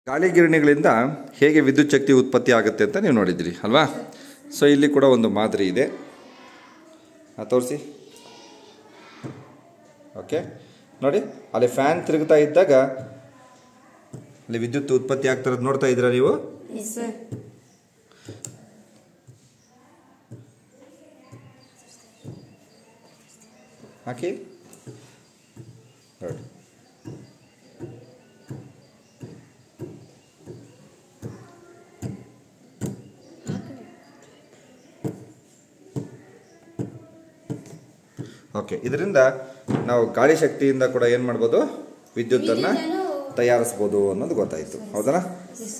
ಗಾಳಿ ಗಿರಣಿಗಳಿಂದ ಹೇಗೆ ವಿದ್ಯುತ್ ಶಕ್ತಿ ಉತ್ಪತ್ತಿ ಆಗುತ್ತೆ ಅಂತ ನೀವು ನೋಡಿದ್ರಿ ಅಲ್ವಾ ಸೊ ಇಲ್ಲಿ ಕೂಡ ಒಂದು ಮಾದರಿ ಇದೆ ಆ, ತೋರಿಸಿ ಓಕೆ ನೋಡಿ ಅಲ್ಲಿ ಫ್ಯಾನ್ ತಿರುಗ್ತಾ ಇದ್ದಾಗ ಅಲ್ಲಿ ವಿದ್ಯುತ್ ಉತ್ಪತ್ತಿ ಆಗ್ತಿರೋದು ನೋಡ್ತಾ ಇದ್ದೀರಾ ನೀವು ಸರ್ ಹಾಕಿ ನೋಡಿ ಓಕೆ ಇದರಿಂದ ನಾವು ಗಾಳಿ ಶಕ್ತಿಯಿಂದ ಕೂಡ ಏನು ಮಾಡ್ಬೋದು ವಿದ್ಯುತ್ತನ್ನು ತಯಾರಿಸ್ಬೋದು ಅನ್ನೋದು ಗೊತ್ತಾಯಿತು ಹೌದಾ